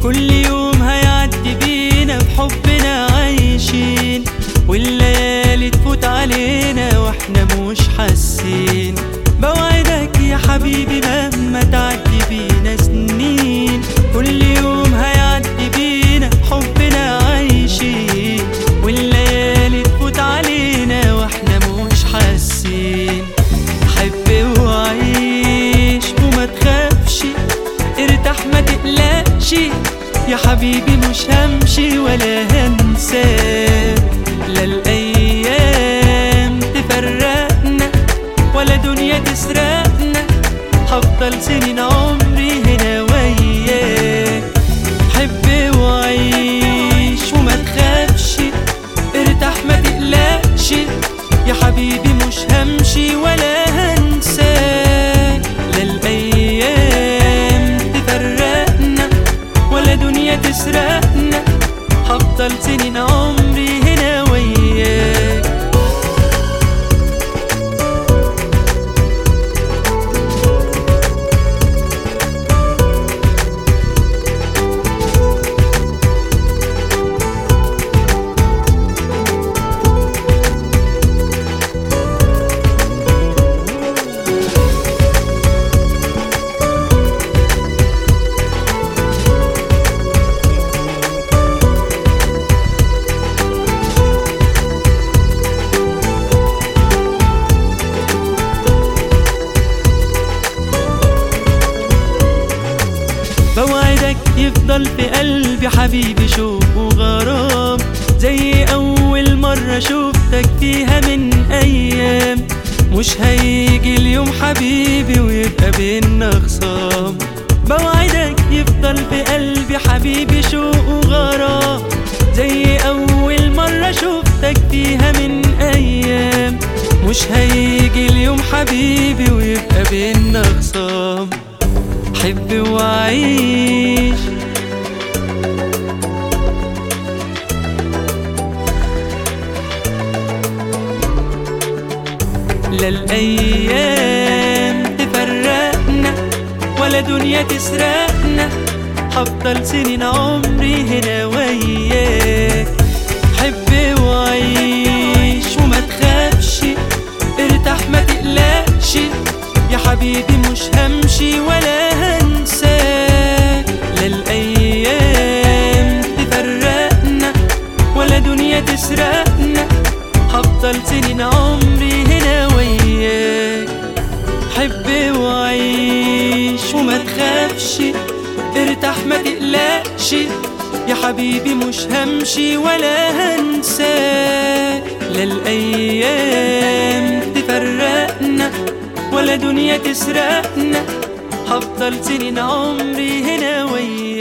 كل يوم هيعدي بينا بحبنا عايشين والليالي تفوت علينا واحنا مش حاسين بوعدك يا حبيبي مهما تعدي بينا سنين كل يوم هيعدي بينا بحبنا عايشين والليالي تفوت علينا واحنا مش حاسين حب وعيش وما تخافش ارتاح ما تقلقش يا حبيبي مش همشي ولا هنساك لا الايام تفرقنا ولا دنيا تسرقنا هفضل سنين عمري هنا وياك حب وعيش وما تخافش ارتاح ما تقلقش يا حبيبي مش همشي ولا هنساك لا الايام تفرقنا ولا دنيا تسرقنا هفضل سنين عمري هنا وياك بوعدك يفضل في قلبي حبيبي شوق وغرام زي أول مرة شوفتك فيها من أيام مش هيجي اليوم حبيبي ويبقى بينا خصام بوعدك يفضل في قلبي حبيبي شوق وغرام زي أول مرة شوفتك فيها من أيام مش هيجي اليوم حبيبي ويبقى بينا خصام حب وعيش لا الأيام تفرقنا ولا دنيا تسرقنا هفضل سنين عمري هنا وياك حب وعيش وما تخافش ارتاح ما تقلقش يا حبيبي مش همشي ولا هنساك لا الأيام تفرقنا ولا دنيا تسرقنا هفضل سنين عمري هنا وياك حب وعيش وما تخافش ارتاح ما تقلقش يا حبيبي مش همشي ولا هنساك لا الأيام تفرقنا ولا دنيا تسرقنا هفضل سنين عمري هنا وياك